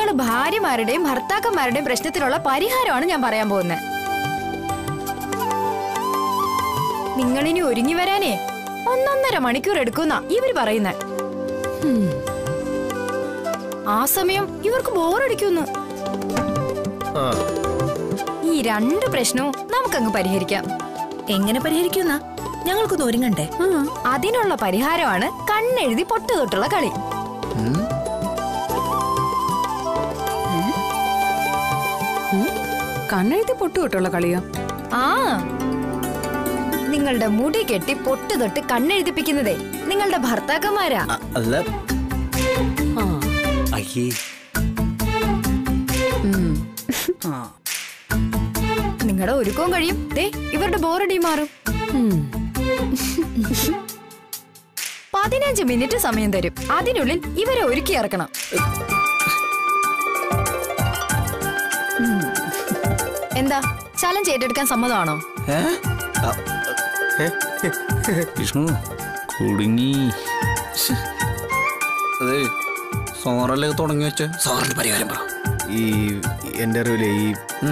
നിങ്ങൾ ഭാര്യമാരുടെയും ഭർത്താക്കന്മാരുടെയും പ്രശ്നത്തിനുള്ള പരിഹാരമാണ് ഞാൻ പറയാൻ പോകുന്നത് നിങ്ങളിനി ഒരുങ്ങി വരാനേ ഒന്നൊന്നര മണിക്കൂർ എടുക്കുന്ന ഇവര് പറയുന്നത് ആ സമയം ഇവർക്ക് ബോറടിക്കുന്നു ആ ഈ രണ്ട് പ്രശ്നവും നമുക്കങ്ങ് പരിഹരിക്കാം എങ്ങനെ പരിഹരിക്കുന്ന ഞങ്ങൾക്കൊന്ന് ഒരുങ്ങണ്ടേ അതിനുള്ള പരിഹാരമാണ് കണ്ണെഴുതി പൊട്ടു തൊട്ടുള്ള കളി കണ്ണെഴുതി പൊട്ടു തൊട്ടുള്ള കളിയോ ആ നിങ്ങളുടെ മുടി കെട്ടി പൊട്ടു തൊട്ട് കണ്ണെഴുതിപ്പിക്കുന്നതേ നിങ്ങളുടെ ഭർത്താക്കന്മാരാ അ- അല്ല ആ അയ്യേ ഉം. നിങ്ങളുടെ ഒരുക്കവും കഴിയും ദേ ഇവരുടെ ബോറടി മാറും ഉം. പതിനഞ്ച് മിനിറ്റ് സമയം തരും അതിനുള്ളിൽ ഇവരെ ഒരുക്കി ഇറക്കണം എന്താ ചലഞ്ച് ഏറ്റെടുക്കാൻ സമ്മതമാണോ ഏ? അ, ഏ? വിഷ്ണു കുടുങ്ങി ശ്ശ്. അതെ സോറല്ലേ തുടങ്ങി വെച്ച സാറിന്റെ പരിഹാരം പറ ഈ എൻ്റെ അറിവില് ഈ ഉം.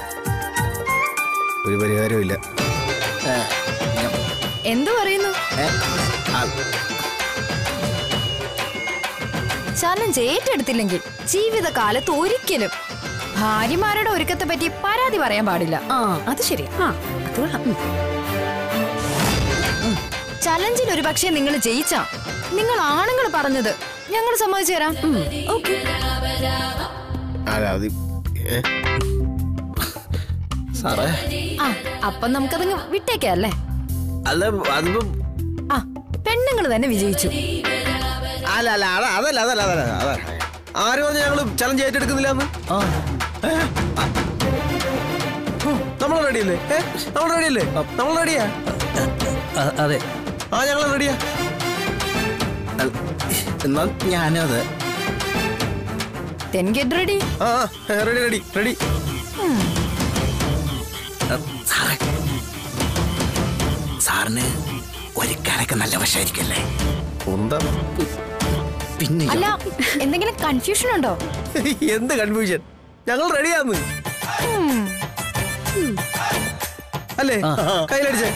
ഒരു പരിഹാരവും ഇല്ല ഏ, ഞാൻ- എന്തു പറയുന്നു ഏ, ആ, ചലഞ്ച് ഏറ്റെടുത്തില്ലെങ്കിൽ ജീവിതകാലത്ത് ഒരിക്കലും ഭാര്യമാരുടെ ഒരുക്കത്തെ പറ്റി പരാതി പറയാൻ പാടില്ല ആ അത് ശരിയാ ആ അത് കൊള്ളാം ഉം. ചലഞ്ചിൽ ഒരു പക്ഷേ നിങ്ങൾ ജയിച്ചാ നിങ്ങൾ ആണുങ്ങൾ പറഞ്ഞത് ഞങ്ങൾ സമ്മതിച്ചു തരാം ഓക്കെ അല്ല അത് ഏ? സാറേ ആ അപ്പൊ നമുക്കതങ്ങ് വിട്ടേക്കാം അല്ലേ അല്ല അതിപ്പോ ആ പെണ്ണുങ്ങൾ തന്നെ വിജയിച്ചു അല്ല അല്ല അത- അതല്ല അതല്ല അതല്ല അതല്ല ആര് പറഞ്ഞു ഞങ്ങള് ചലഞ്ച് ഏറ്റെടുക്കുന്നില്ല എന്ന് ആ നമ്മൾ റെഡിയല്ലേ ഏ നമ്മൾ റെഡിയല്ലേ നമ്മൾ റെഡിയാ അ- അതെ ആ ഞങ്ങൾ റെഡിയാ അല്ല, എന്നാ ഞാനും അതെ then get ready ആ റെഡി റെഡി റെഡി അ, സാറേ സാറിന് ഒരുക്കാനൊക്കെ നല്ല വശമായിരിക്കല്ലേ എന്താ പിന്നെ അല്ല എന്തെങ്കിലും കൺഫ്യൂഷൻ ഉണ്ടോ എന്ത് കൺഫ്യൂഷൻ ഞങ്ങൾ റെഡിയാന്ന് അല്ലേ കയ്യിലടിച്ചേ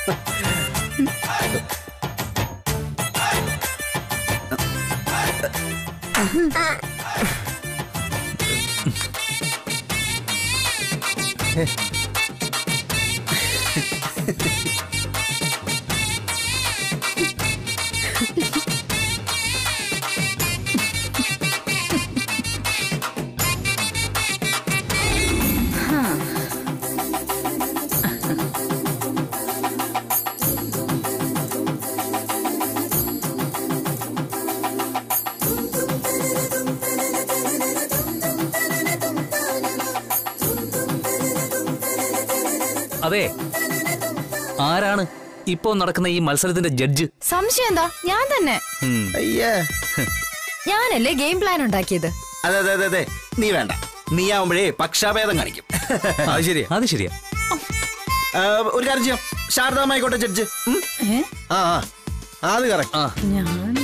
അതെ ആരാണ് ഇപ്പോ നടക്കുന്ന ഈ മത്സരത്തിന്റെ ജഡ്ജ് സംശയം എന്താ ഞാൻ തന്നെ ഉം. അയ്യേ ഞാനല്ലേ ഗെയിം പ്ലാൻ ഉണ്ടാക്കിയത് അതെ അതെ അതെ അതെ നീ വേണ്ട നീ ആവുമ്പോഴേ പക്ഷാഭേദം കാണിക്കും അത് ശരിയാ അത് ശരിയാ ആ, ഒരു കാര്യം ചെയ്യാം ശാരദാമായിക്കോട്ടെ ജഡ്ജ് ഉം? ആ ആ അത് കറക്റ്റ് ആ ഞാൻ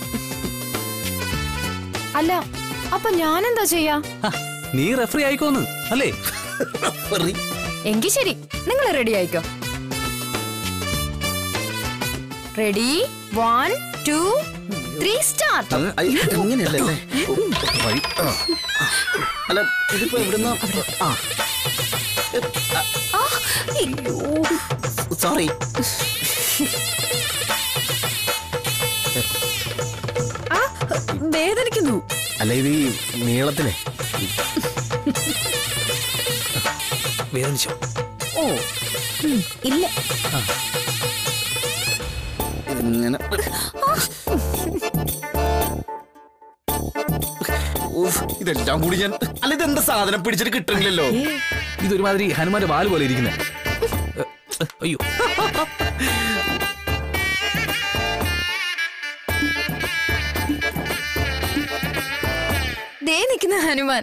അല്ല അപ്പൊ ഞാൻ എന്താ ചെയ്യാ ഹ, നീ റെഫറി ആയിക്കോന്ന് അല്ലേ വെറി. എങ്കി ശരി നിങ്ങൾ റെഡി ആയിക്കോ ready one two three start അത് അയ്, ഇങ്ങനെയല്ലേ അല്ലേ? ഓ, വഴി. ആ. അല്ല ഇതിപ്പോ എവിടുന്ന ആ സോറി വേദനിക്കുന്നു അല്ല ഇത് ഈ നീളത്തിനെ വേദനിച്ചോ ഓ ഉം, ഇല്ല ഇങ്ങനെ ഉഫ്, ഇതെല്ലാം കൂടി ഞാൻ അല്ല ഇതെന്താ സാധനം പിടിച്ചിട്ട് കിട്ടുന്നില്ലല്ലോ ഇതൊരുമാതിരി ഹനുമാന്റെ വാല് പോലെ ഇരിക്കുന്നേ അയ്യോ ദേ നിൽക്കുന്ന ഹനുമാൻ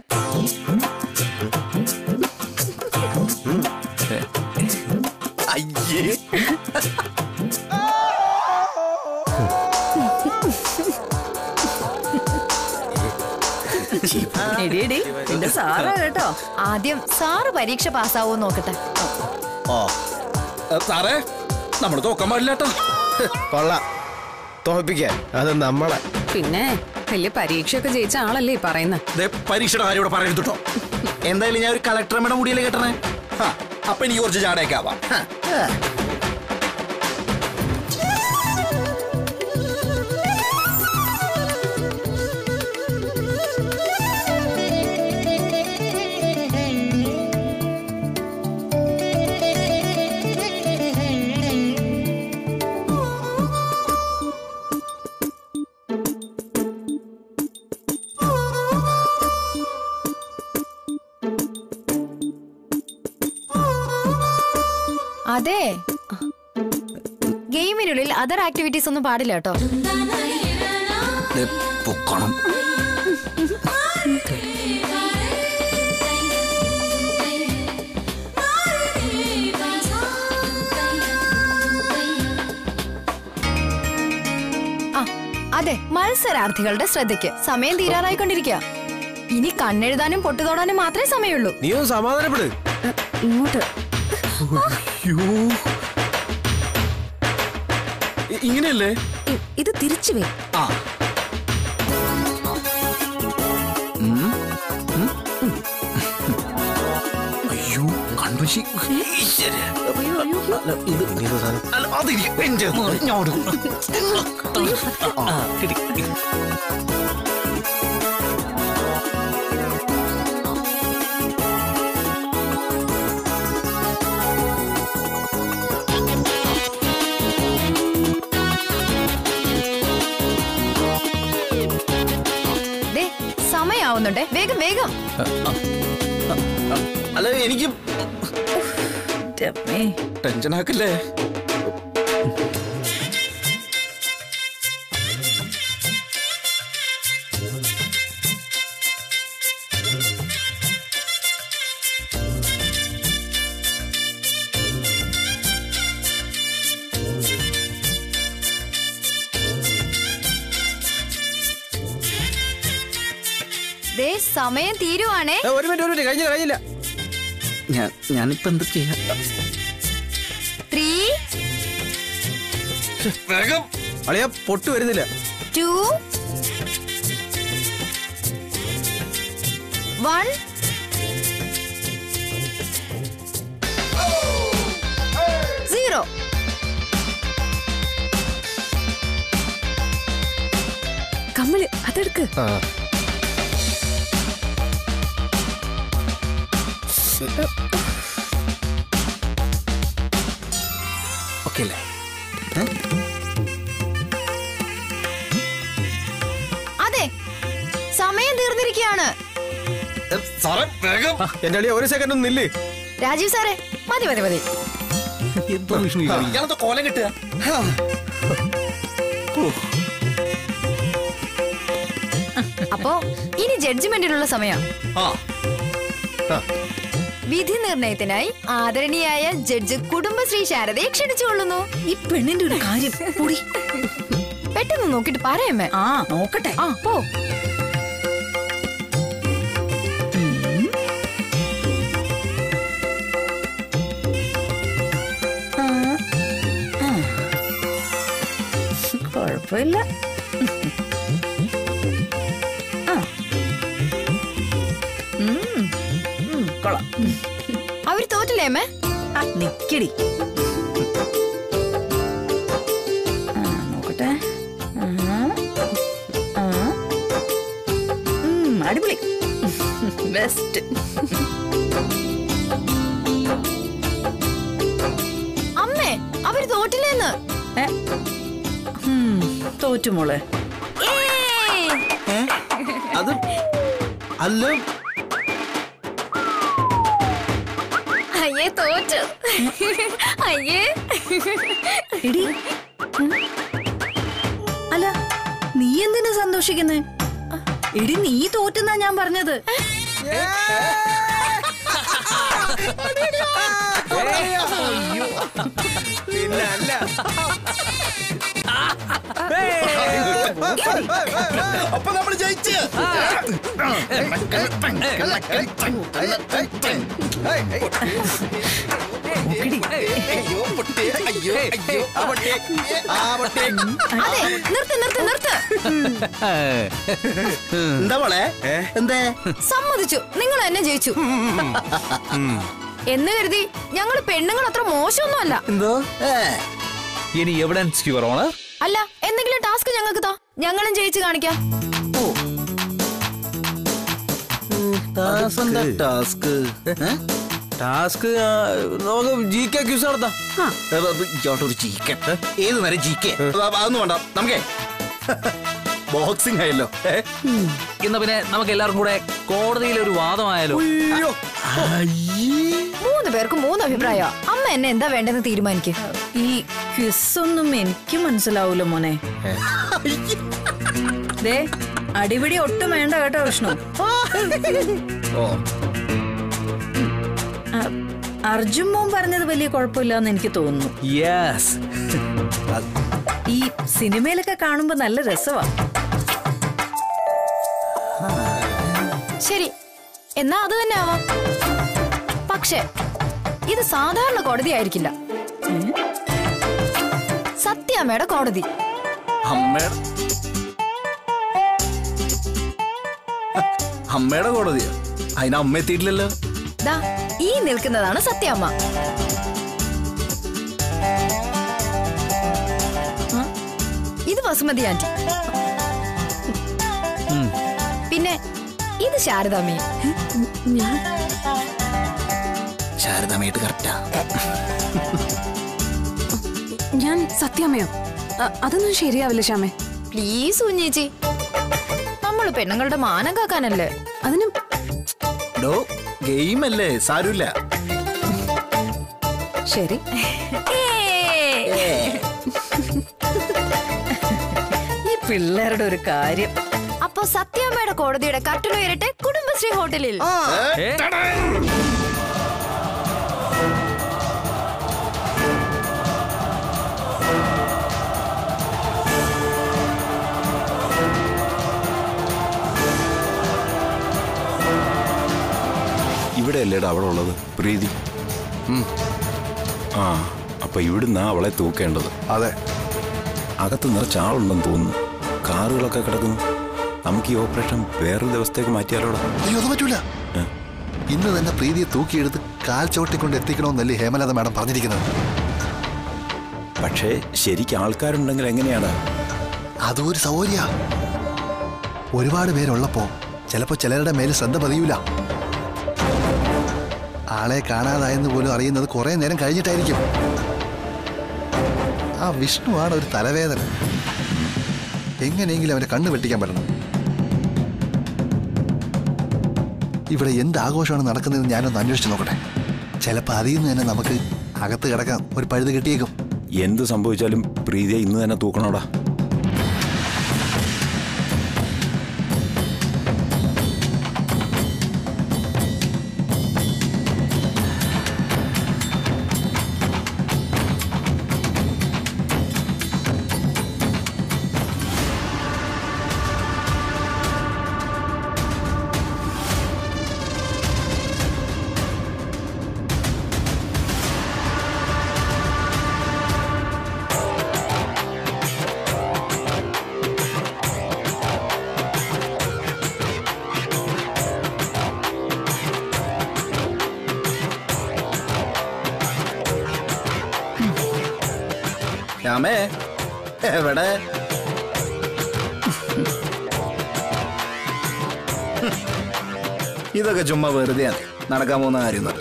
അയ്യേ ചീപ്പ്. എടി എടി നിന്റെ സാറാ കേട്ടോ ആദ്യം സാറ് പരീക്ഷ പാസ്സാവോ നോക്കട്ടെ ഓ സാറേ നമ്മൾ തോക്കാൻ പാടില്ല കേട്ടോ കൊള്ളാം തോൽപ്പിക്കാൻ അത് നമ്മളെ പിന്നെ വലിയ പരീക്ഷയൊക്കെ ജയിച്ച ആളല്ലേ ഈ പറയുന്നത് ദേ, പരീക്ഷയുടെ കാര്യം ഇവിടെ പറയരുത് കേട്ടോ എന്തായാലും ഞാൻ ഒരു കളക്ടറമ്മയുടെ മുടിയല്ലേ കെട്ടണേ ഹാ, അപ്പൊ എനിക്ക് കുറച്ച് ചാടയൊക്കെ ആവാം ഹാ. അതെ ഗെയിമിനുള്ളിൽ അതർ ആക്ടിവിറ്റീസ് ഒന്നും പാടില്ല കേട്ടോ ദേ, പൊക്കണം ആ അതെ മത്സരാർത്ഥികളുടെ ശ്രദ്ധയ്ക്ക് സമയം തീരാറായിക്കൊണ്ടിരിക്കുക ഇനി കണ്ണെഴുതാനും പൊട്ടുതൊടാനും മാത്രമേ സമയമുള്ളൂ നീ ഒന്ന് സമാധാനപ്പെട് ഇങ്ങോട്ട് ഇ- ഇങ്ങനെയല്ലേ ഇ- ഇത് തിരിച്ചു വേ ആ ഉം. ഉം. അയ്യോ കൺപശി ഈശ്വര. അല്ല, ഇത് അല്ല, അതിരിക്കും. എന്റെ ഞാൻ കൊടുക്കും. ആ, കിട്ടി. ദേ സമയാവുന്നുണ്ടേ വേഗം വേഗം അല്ല എനിക്ക് ടെൻഷൻ ആക്കല്ലേ ദേ സമയം തീരുവാണേ ഏ, ഒരു മിനിറ്റ് ഒരു മിനിറ്റ് കഴിഞ്ഞില്ല കഴിഞ്ഞില്ല ഞാൻ ഞാനിപ്പോ എന്ത് ചെയ്യാ ത്രീ വേഗം അളിയാ പൊട്ട് വരുന്നില്ല ടു വൺ സീറോ കമ്മല് അതെടുക്ക് ആ ഓക്കെ അല്ലേ അതെ സമയം തീർന്നിരിക്കുകയാണ് ഏ, സാറേ വേഗം എന്റെ അളിയ ഒരു സെക്കൻഡ് ഒന്ന് നില്ല് രാജീവ് സാറേ മതി മതി മതി എന്താ വിഷ്ണു ഈ കളി? ഇയാളത്തെ കോലം കിട്ടുക അപ്പോ ഇനി ജഡ്ജിമെന്റിനുള്ള സമയം ആ ആ, വിധി നിർണയത്തിനായി ആദരണീയായ ജഡ്ജ് കുടുംബശ്രീ ശാരദയെ ക്ഷണിച്ചുകൊള്ളുന്നു ഈ പെണ്ണിന്റെ ഒരു കാര്യം പൊടി പെട്ടെന്ന് നോക്കിട്ട് പറയമ്മേ ആ നോക്കട്ടെ ആ പോ കുഴപ്പമില്ല ആ. ഉം. ഉം, കൊള്ളാം അവര് തോറ്റില്ലേ അമ്മേ ആ, നിക്കടി ആ, നോക്കട്ടെ ആ. ആ. ഉം, അടിപൊളി ബെസ്റ്റ് അമ്മേ അവര് തോറ്റില്ലേന്ന് തോറ്റു മോളെ ഏയ്! അത് അല്ല അയ്യേ തോറ്റു അയ്യേ എടി ഉം. അല്ല നീ എന്തിനാ സന്തോഷിക്കുന്നേ എടി നീ തോറ്റെന്നാ ഞാൻ പറഞ്ഞത് പിന്നെ അല്ല അപ്പൊ നമ്മൾ ജയിച്ച് അയ്യോ പൊട്ടി അയ്യോ അയ്യോ ആ പൊട്ടി ആ പൊട്ടി അതെ നിർത്ത് നിർത്ത് നിർത്ത് എന്താ മോളെ എന്തേ സമ്മതിച്ചു നിങ്ങൾ എന്നെ ജയിച്ചു എന്ന് കരുതി ഞങ്ങൾ പെണ്ണുങ്ങൾ അത്ര മോശമൊന്നുമല്ല എന്തോ ഏ ഇനി എവിഡൻസ് യുവർ ഓണർ അല്ല എന്തെങ്കിലും ടാസ്ക് ഞങ്ങൾക്ക് താ ഞങ്ങളും ജയിച്ചു കാണിക്കാം ടാസ്ക് ടാസ്ക് നമുക്ക് ജി കെ ക്യൂസ് നടത്താം ഒരു ചിക്കൻ ഏത് നേരം ചിക്കൻ അതൊന്നും വേണ്ട നമുക്കേ ബോക്സിംഗ് ആയല്ലോ ഏ? ഇന്ന് പിന്നെ നമുക്ക് എല്ലാവർക്കും കൂടെ കോടതിയിൽ ഒരു വാദമായാലോ അയ്യോ മൂന്ന് പേർക്കും മൂന്ന് അഭിപ്രായം അമ്മ എന്നെ എന്താ വേണ്ടെന്ന് തീരുമാനിക്കും ഈ ക്വിസ് ഒന്നും എനിക്ക് മനസ്സിലാവൂല മോനെ ദേ അടിപിടി ഒട്ടും വേണ്ട കേട്ടോ വിഷ്ണു ഓ അ- അർജുൻ മോൻ പറഞ്ഞത് വലിയ കുഴപ്പമില്ലാന്ന് എനിക്ക് തോന്നുന്നു യെസ് ഈ സിനിമയിലൊക്കെ കാണുമ്പോ നല്ല രസവാ ശരി എന്നാ അത് തന്നെ ആവാം പക്ഷേ ഇത് സാധാരണ കോടതി ആയിരിക്കില്ല സത്യാമ്മയുടെ കോടതി അമ്മയുടെ അമ്മയുടെ കോടതിയോ അതിന് അമ്മ എത്തിയിട്ടില്ലല്ലോ ദാ ഈ നിൽക്കുന്നതാണ് സത്യാമ്മ ആ, ഇത് വസുമതി ആന്റി പിന്നെ ഇത് ശാരദാമ്മയും ശാരദാമ്മയായിട്ട് കറക്റ്റാ ഞാൻ സത്യാമ്മയോ അ- അതൊന്നും ശരിയാവില്ല ശ്യാമേ പ്ലീസ് കുഞ്ഞേച്ചി നമ്മൾ പെണ്ണുങ്ങളുടെ മാനം കാക്കാനല്ലേ അതിന് ഡോ ഗെയിം അല്ലേ സാരമില്ല ശരി ഈ പിള്ളേരുടെ ഒരു കാര്യം അപ്പൊ സത്യാമ്മയുടെ കോടതിയുടെ കട്ടിലുയരട്ടെ കുടുംബശ്രീ ഹോട്ടലിൽ ഇവിടെ അല്ലേടാ അവിടെ ഉള്ളത് പ്രീതി ആ അപ്പൊ ഇവിടുന്നാ അവളെ തൂക്കേണ്ടത് അതെ അകത്ത് നിറച്ച ആളുണ്ടെന്ന് തോന്നുന്നു കാറുകളൊക്കെ കിടക്കുന്നു നമുക്ക് ഈ ഓപ്പറേഷൻ വേറൊരു ദിവസത്തേക്ക് മാറ്റിയാലോടാ അയ്യോ അത് പറ്റൂല ഏ? ഇന്ന് തന്നെ പ്രീതിയെ തൂക്കിയെടുത്ത് കാൽ ചവിട്ടിക്കൊണ്ട് എത്തിക്കണമെന്നല്ലേ ഹേമലത മാഡം പറഞ്ഞിരിക്കുന്നത് പക്ഷേ ശരിക്കും ആൾക്കാരുണ്ടെങ്കിൽ എങ്ങനെയാടാ അതും ഒരു സൗകര്യ ഒരുപാട് പേരുള്ളപ്പോ ചിലപ്പോ ചിലരുടെ മേൽ ശ്രദ്ധ പതിയൂല ആളെ കാണാതായെന്ന് പോലും അറിയുന്നത് കുറെ നേരം കഴിഞ്ഞിട്ടായിരിക്കും ആ വിഷ്ണുവാണ് ഒരു തലവേദന എങ്ങനെയെങ്കിലും അവന്റെ കണ്ണ് വെട്ടിക്കാൻ പറ്റണം ഇവിടെ എന്ത് ആഘോഷമാണ് നടക്കുന്നതെന്ന് ഞാനൊന്ന് അന്വേഷിച്ച് നോക്കട്ടെ ചിലപ്പോൾ അതിൽ നിന്ന് തന്നെ നമുക്ക് അകത്ത് കിടക്കാൻ ഒരു പഴുത് കിട്ടിയേക്കും എന്ത് സംഭവിച്ചാലും പ്രീതിയെ ഇന്ന് തന്നെ തൂക്കണോടാ ശ്യാമേ എവിടെ ഇതൊക്കെ ചുമ്മാ വെറുതെയാണ് നടക്കാൻ പോകുന്ന കാര്യമൊന്നുമല്ല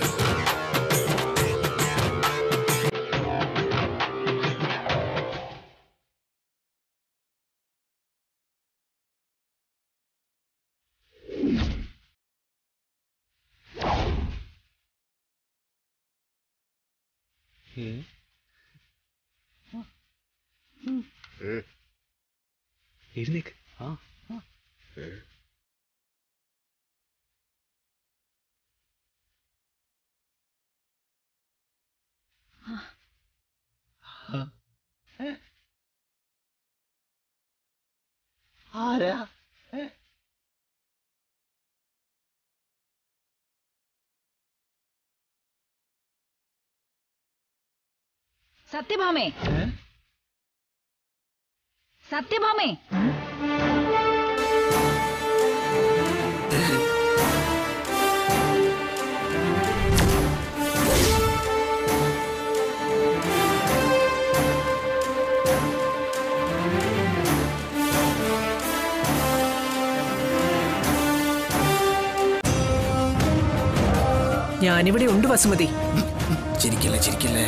എഴുന്നേക്ക് ആ ആരാ സത്യഭാമേ സത്യഭാമേ ഞാനിവിടെ ഉണ്ട് വസുമതി ചിരിക്കല്ലേ ചിരിക്കല്ലേ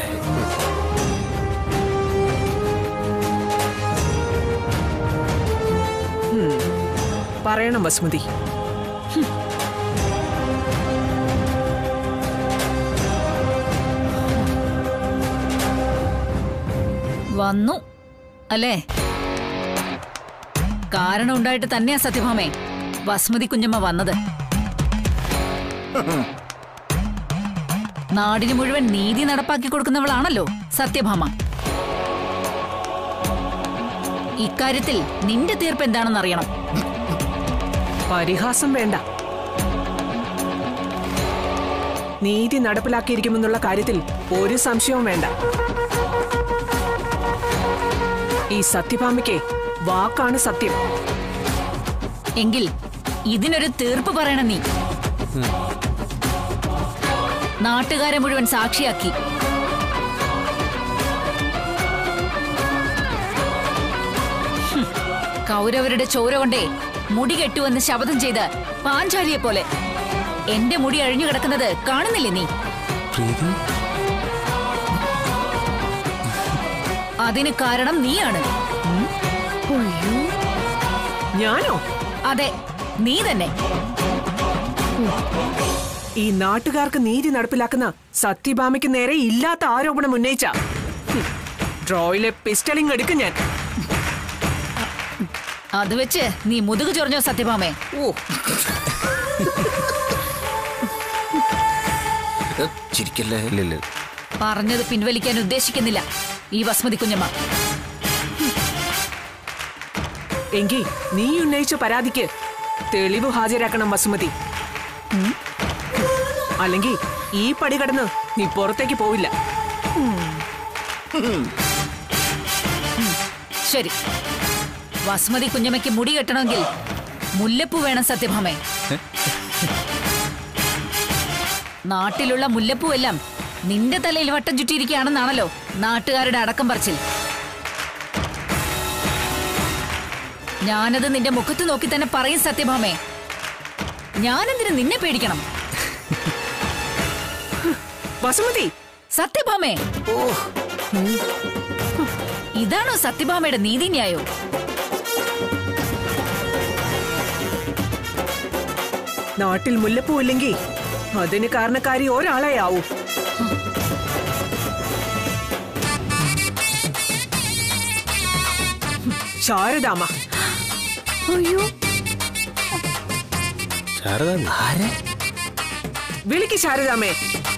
പറയണം വസുമതി വന്നു അല്ലേ കാരണം ഉണ്ടായിട്ട് തന്നെയാ സത്യഭാമേ വസുമതി കുഞ്ഞമ്മ വന്നത് നാടിന് മുഴുവൻ നീതി നടപ്പാക്കി കൊടുക്കുന്നവളാണല്ലോ സത്യഭാമ ഇക്കാര്യത്തിൽ നിന്റെ തീർപ്പ് എന്താണെന്ന് അറിയണം പരിഹാസം വേണ്ട നീതി നടപ്പിലാക്കിയിരിക്കുമെന്നുള്ള കാര്യത്തിൽ ഒരു സംശയവും വേണ്ട ഈ സത്യഭാമയ്ക്ക് വാക്കാണ് സത്യം എങ്കിൽ ഇതിനൊരു തീർപ്പ് പറയണം നീ നാട്ടുകാരെ മുഴുവൻ സാക്ഷിയാക്കി ഹും, കൗരവരുടെ ചോര കൊണ്ടേ മുടി കെട്ടുവെന്ന് ശപഥം ചെയ്ത് പാഞ്ചാലിയെ പോലെ എന്റെ മുടി അഴിഞ്ഞു കിടക്കുന്നത് കാണുന്നില്ലേ നീ അതിന് കാരണം നീയാണ് ഞാനോ അതെ നീ തന്നെ ഈ നാട്ടുകാർക്ക് നീതി നടപ്പിലാക്കുന്ന സത്യഭാമയ്ക്ക് നേരെ ഇല്ലാത്ത ആരോപണം ഉന്നയിച്ച ഹും, ഡ്രോയിലെ പിസ്റ്റളിങ് എടുക്കും ഞാൻ അത് വെച്ച് നീ മുതുകു ചൊറിഞ്ഞോ സത്യഭാമേ ഓ ചിരിക്കല്ലേ ഇല്ലില്ല പറഞ്ഞത് പിൻവലിക്കാൻ ഉദ്ദേശിക്കുന്നില്ല ഈ വസ്മതി കുഞ്ഞമ്മ എങ്കി നീ ഉന്നയിച്ച പരാതിക്ക് തെളിവ് ഹാജരാക്കണം വസുമതി ഉം? അല്ലെങ്കിൽ ഈ പടി കടന്ന് നീ പുറത്തേക്ക് പോവില്ല ശരി വസുമതി കുഞ്ഞമ്മയ്ക്ക് മുടി കെട്ടണമെങ്കിൽ മുല്ലപ്പൂ വേണം സത്യഭാമേ നാട്ടിലുള്ള മുല്ലപ്പൂ എല്ലാം നിന്റെ തലയിൽ വട്ടം ചുറ്റിയിരിക്കുകയാണെന്നാണല്ലോ നാട്ടുകാരുടെ അടക്കം പറച്ചിൽ ഞാനത് നിന്റെ മുഖത്ത് നോക്കി തന്നെ പറയും സത്യഭാമേ ഞാനെന്തിനു നിന്നെ പേടിക്കണം വസുമതി സത്യഭാമേ ഇതാണോ സത്യഭാമയുടെ നീതിന്യായോ നാട്ടിൽ മുല്ലപ്പൂ ഇല്ലെങ്കിൽ അതിന് കാരണക്കാരി ഒരാളെ ആവൂ ശാരദാമ്മ അയ്യോ ആരെ വിളിക്ക് ശാരദാമ്മേ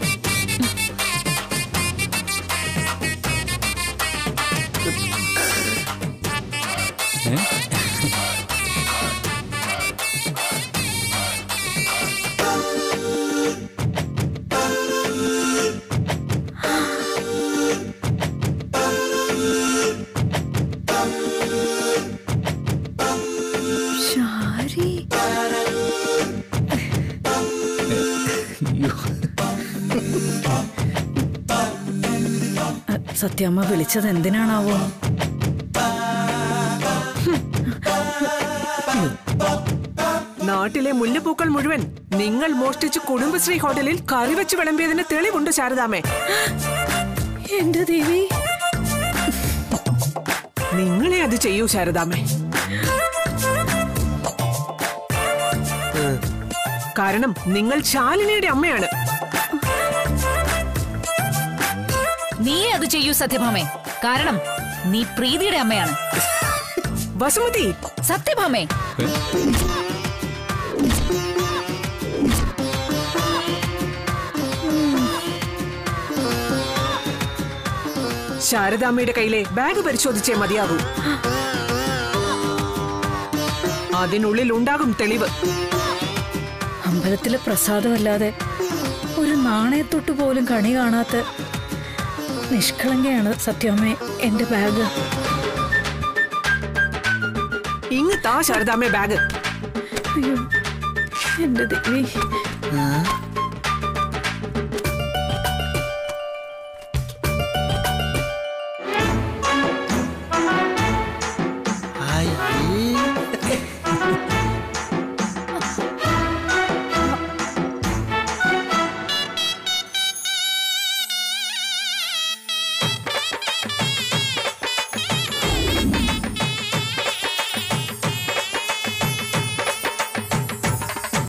ഷാരി സത്യമ്മ വിളിച്ചത് എന്തിനാണാവോ നാട്ടിലെ മുല്ലപ്പൂക്കൾ മുഴുവൻ നിങ്ങൾ മോഷ്ടിച്ച് കുടുംബശ്രീ ഹോട്ടലിൽ കറിവെച്ച് വിളമ്പിയതിന് തെളിവുണ്ട് ശാരദാമ്മേ എന്റെ ദേവി നിങ്ങളെ അത് ചെയ്യൂ ശാരദാമ്മേ കാരണം നിങ്ങൾ ശാലിനിയുടെ അമ്മയാണ് നീ അത് ചെയ്യൂ സത്യഭാമേ കാരണം നീ പ്രീതിയുടെ അമ്മയാണ് വസുമതി സത്യഭാമേ ശാരദാമ്മയുടെ കയ്യിലെ ബാഗ് പരിശോധിച്ചേ മതിയാകൂ അതിനുള്ളിൽ ഉണ്ടാകും തെളിവ് അമ്പലത്തിലെ പ്രസാദമല്ലാതെ ഒരു നാണയത്തൊട്ട് പോലും കണി കാണാത്ത നിഷ്കളങ്കയാണ് സത്യാമ്മേ എന്റെ ബാഗ് ഇങ്ങ് താ ശാരദാമ്മ ബാഗ് അയ്യോ എന്റെ ദേവി